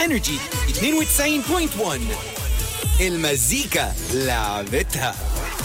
انرجي 92.1 المزيكا لعبتها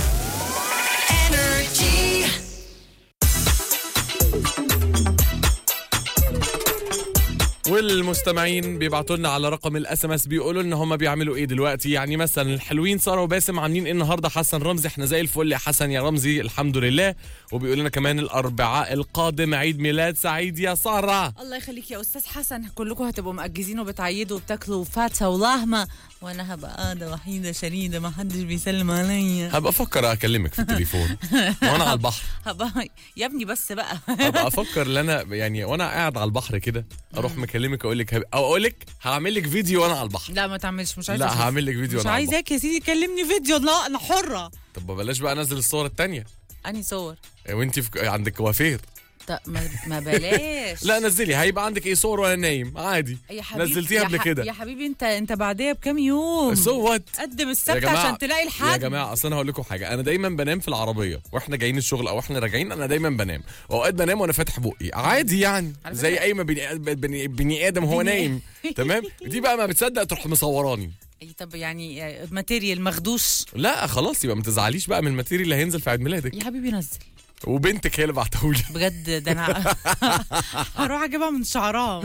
والمستمعين بيبعتوا لنا على رقم الاس ام اس بيقولوا لنا هم بيعملوا ايه دلوقتي يعني مثلا الحلوين ساره وباسم عاملين ايه النهارده حسن رمزي احنا زي الفل يا حسن يا رمزي الحمد لله وبيقول لنا كمان الاربعاء القادم عيد ميلاد سعيد يا ساره الله يخليك يا استاذ حسن كلكم هتبقوا مأجزين وبتعيدوا وبتاكلوا فاتة ولحمة وانا هبقى قاعدة وحيدة شريدة ما حدش بيسلم عليا هبقى افكر اكلمك في التليفون وانا على البحر هبقى يا ابني بس بقى هبقى افكر ان انا يعني وانا قاعد على البحر كده اروح مكلمك اقول لك او اقول لك هعمل لك فيديو وانا على البحر لا ما تعملش مش عايزة لا أشوف. هعمل لك فيديو مش وانا على البحر عايزاك يا سيدي كلمني فيديو لا انا حرة طب بلاش بقى انزل الصور التانية اني صور وانت في عندك كوافير طب ما, ما بلاش لا نزلي هيبقى عندك ايه صور وانا نايم عادي يا حبيبي نزلتيها يا قبل ح- كده يا حبيبي انت انت بعديها بكام يوم سو وات قدم يا السبت جماعه عشان تلاقي الحد يا جماعه اصل انا هقول لكم حاجه انا دايما بنام في العربيه واحنا جايين الشغل او احنا راجعين انا دايما بنام واوقات بنام وانا فاتح بقي عادي يعني على زي فكرة- اي ما بني, بني, بني ادم هو بني- نايم تمام دي بقى ما بتصدق تروح مصوراني أي طب يعني آه، ماتيريال مخدوش لا خلاص يبقى ما تزعليش بقى من الماتيريال اللي هينزل في عيد ميلادك يا حبيبي نزل وبنتك هي اللي بعتهولي بجد ده انا هروح اجيبها من شعرها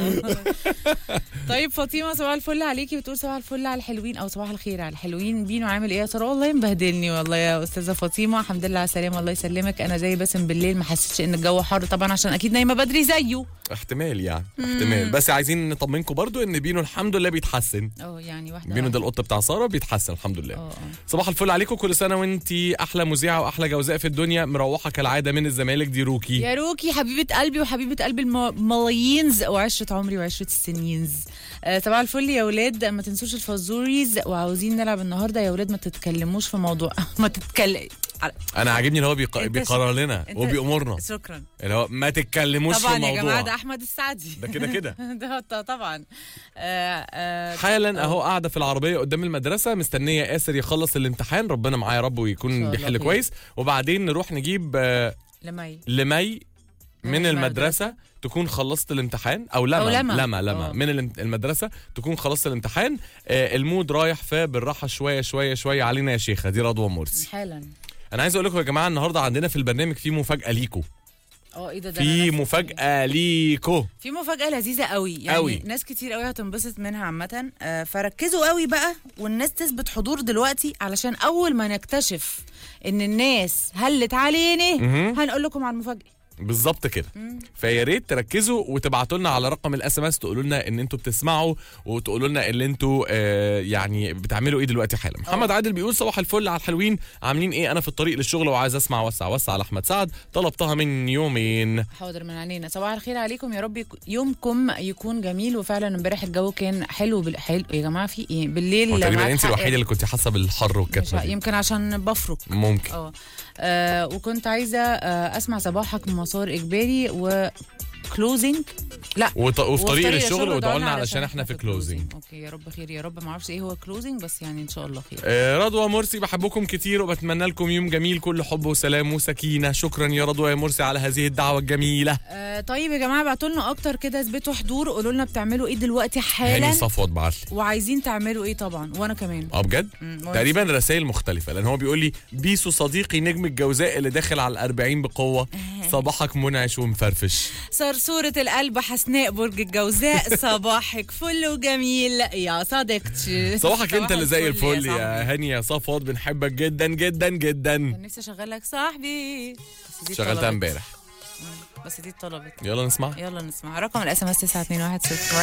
طيب فاطمه صباح الفل عليكي بتقول صباح الفل على الحلوين او صباح الخير على الحلوين بينو عامل ايه يا ترى والله مبهدلني والله يا استاذه فاطمه الحمد لله على السلامه الله يسلمك انا زي باسم بالليل ما حسيتش ان الجو حر طبعا عشان اكيد نايمه بدري زيه احتمال يعني احتمال بس عايزين نطمنكم برضو ان بينو الحمد لله بيتحسن اه يعني واحده بينو ده القط بتاع ساره بيتحسن الحمد لله اه اه صباح الفل عليكم كل سنه وانتي احلى مذيعه واحلى جوزاء في الدنيا مروحه كالعاده من الزمالك دي روكي يا روكي حبيبة قلبي وحبيبة قلب الملايينز وعشرة عمري وعشرة السنينز آه، صباح الفل يا ولاد ما تنسوش الفازوريز وعاوزين نلعب النهارده يا ولاد ما تتكلموش في موضوع ما تتكلم انا عاجبني اللي هو بيق... انت بيقرر لنا انت- وبيأمرنا شكرا اللي هو ما تتكلموش في طبعا يا الموضوع جماعه ده احمد السعدي ده كده كده ده ط- طبعا آه، آه، حالا اهو قاعده في العربيه قدام المدرسه مستنيه ياسر يخلص الامتحان ربنا معاه يا رب إن ويكون شاء الله بيحل خير. كويس وبعدين نروح نجيب آه، لمي لمي من من المدرسه تكون خلصت الامتحان او لما أو لما. لما لما آه. من الام- المدرسه تكون خلصت الامتحان آه، المود رايح فبالراحه شويه شويه شويه علينا يا شيخه دي رضوى مرسي حالا انا عايز اقول لكم يا جماعه النهارده عندنا في البرنامج في مفاجاه ليكو اه ايه ده ده أنا في نفسي- مفاجاه ليكو في مفاجأة لذيذة قوي يعني قوي. ناس كتير قوي هتنبسط منها عامة آه، فركزوا قوي بقى والناس تثبت حضور دلوقتي علشان أول ما نكتشف إن الناس هلت علينا مهم. هنقول لكم على المفاجأة بالظبط كده فيا ريت تركزوا وتبعتوا لنا على رقم الاس ام اس تقولوا لنا ان انتوا بتسمعوا وتقولوا لنا ان انتوا آه يعني بتعملوا ايه دلوقتي حالا محمد عادل بيقول صباح الفل على الحلوين عاملين ايه انا في الطريق للشغل وعايز اسمع وسع وسع على احمد سعد طلبتها من يومين حاضر من عينينا صباح الخير عليكم يا رب يك- يومكم يكون جميل وفعلا امبارح الجو كان حلو بال... حلو يا جماعة في ايه بالليل هو تقريبا معاك انت حق. الوحيده اللي كنت حاسه بالحر مش والكتمه ع- دي. يمكن عشان بفرك ممكن اه آه، وكنت عايزة آه، أسمع صباحك مسار إجباري و كلوزنج لا وط... وفي طريق الشغل للشغل ودعونا ودعوا لنا علشان احنا في كلوزنج اوكي يا رب خير يا رب ما اعرفش ايه هو كلوزنج بس يعني ان شاء الله خير آه، رضوى مرسي بحبكم كتير وبتمنى لكم يوم جميل كل حب وسلام وسكينه شكرا يا رضوى يا مرسي على هذه الدعوه الجميله آه طيب يا جماعه ابعتوا لنا اكتر كده اثبتوا حضور قولوا لنا بتعملوا ايه دلوقتي حالا هاني صفوت بعت لي وعايزين تعملوا ايه طبعا وانا كمان اه بجد مم، وأنا تقريبا رسائل مختلفة لأن هو بيقول لي بيسو صديقي نجم الجوزاء اللي داخل على الأربعين بقوة صباحك منعش ومفرفش صرصورة القلب حسناء برج الجوزاء صباحك فل وجميل يا صديقتي صباحك انت اللي زي الفل صاحبي. يا هاني يا صفوت بنحبك جدا جدا جدا كان نفسي اشغل لك صاحبي بس دي شغلتها اتطلبت. امبارح بس دي اتطلبت يلا نسمع يلا نسمع رقم الاس ام اس 9210